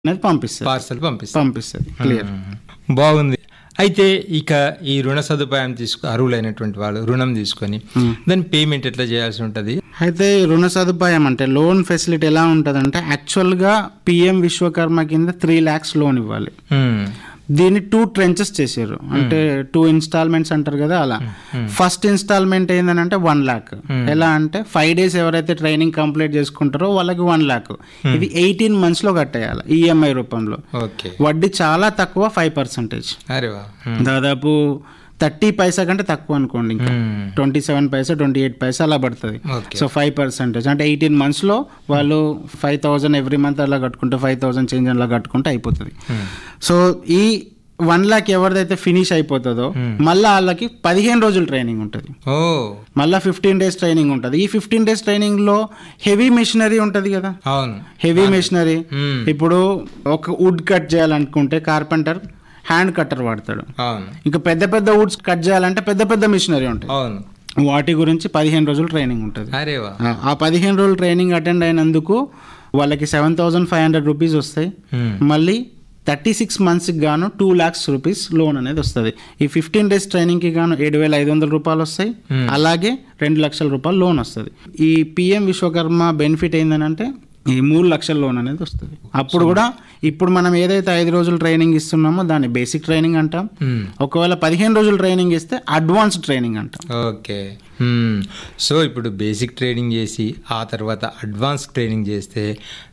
అనేది పంపిస్తుంది పార్సల్ పంపిస్తారు పంపిస్తుంది క్లియర్ బాగుంది అయితే ఇక ఈ రుణ సదుపాయం తీసుకు అర్హులైనటువంటి వాళ్ళు రుణం తీసుకొని దాని పేమెంట్ ఎట్లా చేయాల్సి ఉంటుంది అయితే ఈ రుణ సదుపాయం అంటే లోన్ ఫెసిలిటీ ఎలా ఉంటుందంటే యాక్చువల్గా పిఎం విశ్వకర్మ కింద త్రీ ల్యాక్స్ లోన్ ఇవ్వాలి దీన్ని టూ ట్రెంచెస్ చేశారు అంటే టూ ఇన్స్టాల్మెంట్స్ అంటారు కదా అలా ఫస్ట్ ఇన్స్టాల్మెంట్ ఏంటంటే వన్ ల్యాక్ ఎలా అంటే ఫైవ్ డేస్ ఎవరైతే ట్రైనింగ్ కంప్లీట్ చేసుకుంటారో వాళ్ళకి వన్ ల్యాక్ ఇది ఎయిటీన్ మంత్స్ లో కట్టేయాలి ఈఎంఐ రూపంలో ఓకే వడ్డీ చాలా తక్కువ ఫైవ్ పర్సెంటేజ్ అరే వా దాదాపు థర్టీ పైసా కంటే తక్కువ అనుకోండి ఇంకా twenty seven paisa twenty eight paisa అలా పడుతుంది ఓకే సో ఫైవ్ పర్సెంటేజ్ అంటే ఎయిటీన్ మంత్స్లో వాళ్ళు ఫైవ్ థౌజండ్ ఎవ్రీ మంత్ అలా కట్టుకుంటే ఫైవ్ థౌజండ్ చేంజ్ అలా కట్టుకుంటే అయిపోతుంది సో ఈ వన్ లాక్ ఎవరిదైతే ఫినిష్ అయిపోతుందో మళ్ళీ వాళ్ళకి పదిహేను రోజులు ట్రైనింగ్ ఉంటుంది ఓ మళ్ళీ ఫిఫ్టీన్ డేస్ ట్రైనింగ్ ఉంటుంది ఈ ఫిఫ్టీన్ డేస్ ట్రైనింగ్లో హెవీ మెషినరీ ఉంటుంది కదా అవును హెవీ మెషినరీ Hmm. ఇప్పుడు ఒక వుడ్ కట్ చేయాలనుకుంటే కార్పెంటర్ హ్యాండ్ కట్టర్ వాడతాడు అవును ఇంకా పెద్ద పెద్ద వుడ్స్ కట్ చేయాలంటే పెద్ద పెద్ద మిషనరీ ఉంటాయి అవును వాటి గురించి పదిహేను రోజులు ట్రైనింగ్ ఉంటుంది అరే వా ఆ- ఆ పదిహేను రోజులు ట్రైనింగ్ అటెండ్ అయినందుకు వాళ్ళకి seven thousand five hundred rupees వస్తాయి Hmm. మళ్ళీ థర్టీ సిక్స్ మంత్స్కి గాను టూ ల్యాక్స్ రూపీస్ లోన్ అనేది వస్తుంది ఈ ఫిఫ్టీన్ డేస్ ట్రైనింగ్కి గాను ఏడు వేల ఐదు వందల రూపాయలు వస్తాయి అలాగే రెండు లక్షల రూపాయలు లోన్ వస్తుంది ఈ పిఎం విశ్వకర్మ బెనిఫిట్ ఏంటంటే ఈ మూడు లక్షల లోన్ అనేది వస్తుంది అప్పుడు కూడా ఇప్పుడు మనం ఏదైతే ఐదు రోజులు ట్రైనింగ్ ఇస్తున్నామో దాన్ని బేసిక్ ట్రైనింగ్ అంటాం Hmm. ఒకవేళ పదిహేను రోజులు ట్రైనింగ్ ఇస్తే అడ్వాన్స్ ట్రైనింగ్ అంటాం ఓకే మ్మ్. సో ఇప్పుడు బేసిక్ ట్రైనింగ్ చేసి ఆ తర్వాత అడ్వాన్స్ ట్రైనింగ్ చేస్తే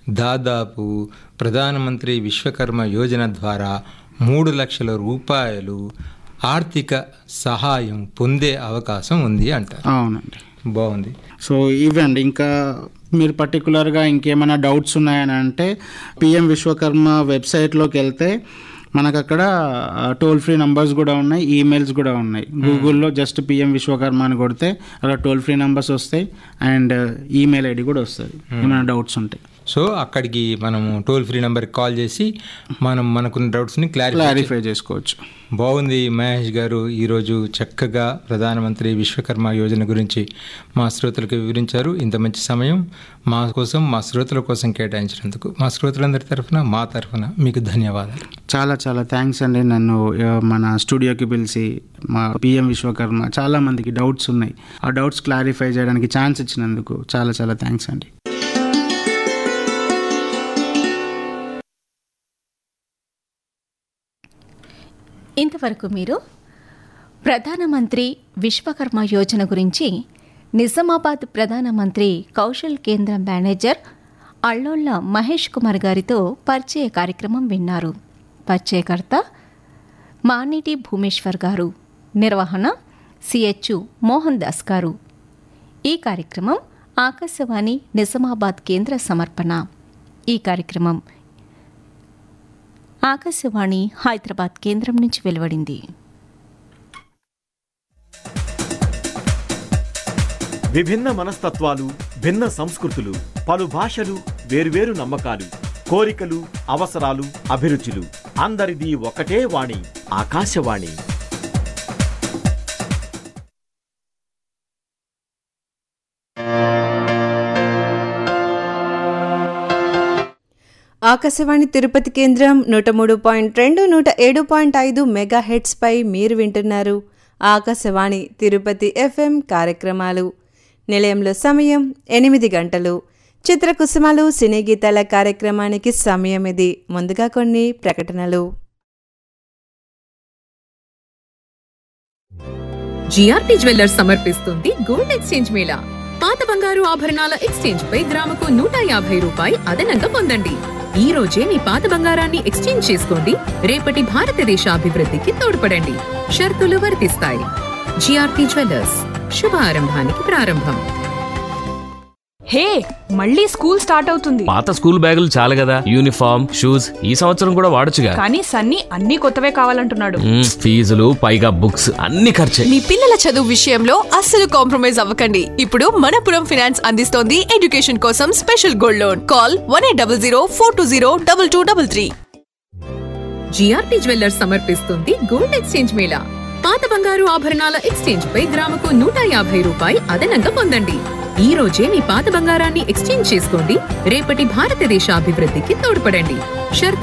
దాదాపు ప్రధానమంత్రి విశ్వకర్మ యోజన ద్వారా మూడు లక్షల రూపాయలు ఆర్థిక సహాయం పొందే అవకాశం ఉంది అంటారు అవునండి బాగుంది సో ఇవండి ఇంకా మీరు పర్టికులర్గా ఇంకేమైనా డౌట్స్ ఉన్నాయని అంటే పిఎం విశ్వకర్మ వెబ్సైట్లోకి వెళ్తే మనకు అక్కడ టోల్ ఫ్రీ నంబర్స్ కూడా ఉన్నాయి ఈమెయిల్స్ కూడా ఉన్నాయి గూగుల్లో జస్ట్ పిఎం విశ్వకర్మ అని కొడితే అక్కడ టోల్ ఫ్రీ నంబర్స్ వస్తాయి అండ్ ఈమెయిల్ ఐడి కూడా వస్తుంది ఏమైనా డౌట్స్ ఉంటాయి సో అక్కడికి మనము టోల్ ఫ్రీ నెంబర్కి కాల్ చేసి మనం మనకున్న డౌట్స్ని క్లారిఫై క్లారిఫై చేసుకోవచ్చు బాగుంది మహేష్ గారు ఈరోజు చక్కగా ప్రధానమంత్రి విశ్వకర్మ యోజన గురించి మా శ్రోతలకు వివరించారు ఇంత మంచి సమయం మా కోసం మా శ్రోతల కోసం కేటాయించినందుకు మా శ్రోతలందరి తరఫున మా తరఫున మీకు ధన్యవాదాలు చాలా చాలా థ్యాంక్స్ అండి నన్ను ఆ, మన స్టూడియోకి పిలిచి మా పిఎం విశ్వకర్మ చాలా మందికి డౌట్స్ ఉన్నాయి ఆ డౌట్స్ క్లారిఫై చేయడానికి ఛాన్స్ ఇచ్చినందుకు చాలా చాలా థ్యాంక్స్ అండి ఇంతవరకు మీరు ప్రధానమంత్రి విశ్వకర్మ యోజన గురించి నిజామాబాద్ ప్రధానమంత్రి కౌశల్ కేంద్ర మేనేజర్ అల్లోళ్ళ మహేష్ కుమార్ గారితో పరిచయ కార్యక్రమం విన్నారు పరిచయకర్త మానిటి భూమేశ్వర్ గారు నిర్వహణ సిహెచ్ మోహన్ దాస్ గారు ఈ కార్యక్రమం ఆకాశవాణి నిజామాబాద్ కేంద్ర సమర్పణ ఈ కార్యక్రమం ఆకాశవాణి హైదరాబాద్ కేంద్రం నుంచి వెలువడింది విభిన్న మనస్తత్వాలు భిన్న సంస్కృతులు పలు భాషలు వేరువేరు నమ్మకాలు కోరికలు అవసరాలు అభిరుచులు అందరిది ఒకటే వాణి ఆకాశవాణి ఆకాశవాణి తిరుపతి కేంద్రం నూట మూడు పాయింట్ రెండు నూట ఏడు పాయింట్ ఐదు మెగా హెడ్స్పై మీరు వింటున్నారు ఆకాశవాణి తిరుపతి ఎఫ్ఎం కార్యక్రమాలు నిలయంలో సమయం ఎనిమిది గంటలు చిత్రకుసుమలు సినీ గీతాల కార్యక్రమానికి సమయం ఇది ముందుగా కొన్ని ప్రకటనలు జిఆర్పి జ్యువెల్లర్స్ సమర్పిస్తుంది గోల్డ్ ఎక్స్చేంజ్ మేళా పాత బంగారు ఆభరణాల ఎక్స్చేంజ్ పై గ్రాముకు నూట యాభై రూపాయి అదనంగా పొందండి ఈ రోజే మీ పాత బంగారాన్ని ఎక్స్చేంజ్ చేసుకోండి రేపటి భారతదేశ అభివృద్ధికి తోడ్పడండి షరతులు వర్తిస్తాయి జిఆర్పి జ్యువెల్లర్స్ శుభారంభానికి ప్రారంభం హే మళ్ళీ స్కూల్ స్టార్ట్ అవుతుంది పాత స్కూల్ బ్యాగులు చాలు కదా యూనిఫామ్ షూస్ ఈ సంవత్సరం కూడా వాడొచ్చుగా కానీ సన్నీ అన్ని కొత్తవే కావాలంటున్నాడు మ్మ్, ఫీజులు పైగా బుక్స్ అన్ని ఖర్చే మీ పిల్లల చదువు విషయంలో అస్సలు కాంప్రమైజ్ అవ్వకండి ఇప్పుడు మనపురం ఫినాన్స్ అందిస్తోంది ఎడ్యుకేషన్ కోసం special gold loan call one eight double zero four two zero double two double three GRP jewellers సమర్పిస్తుంది గోల్డ్ ఎక్స్చేంజ్ మేళా పాత బంగారు ఆభరణాల ఎక్స్చేంజ్ పై గ్రాముకు నూట యాభై రూపాయి అదనంగా పొందండి ఈ రోజే మీ పాత బంగారాన్ని ఎక్స్చేంజ్ చేసుకోండి రేపటి భారతదేశ అభివృద్ధికి తోడ్పడండి షరతు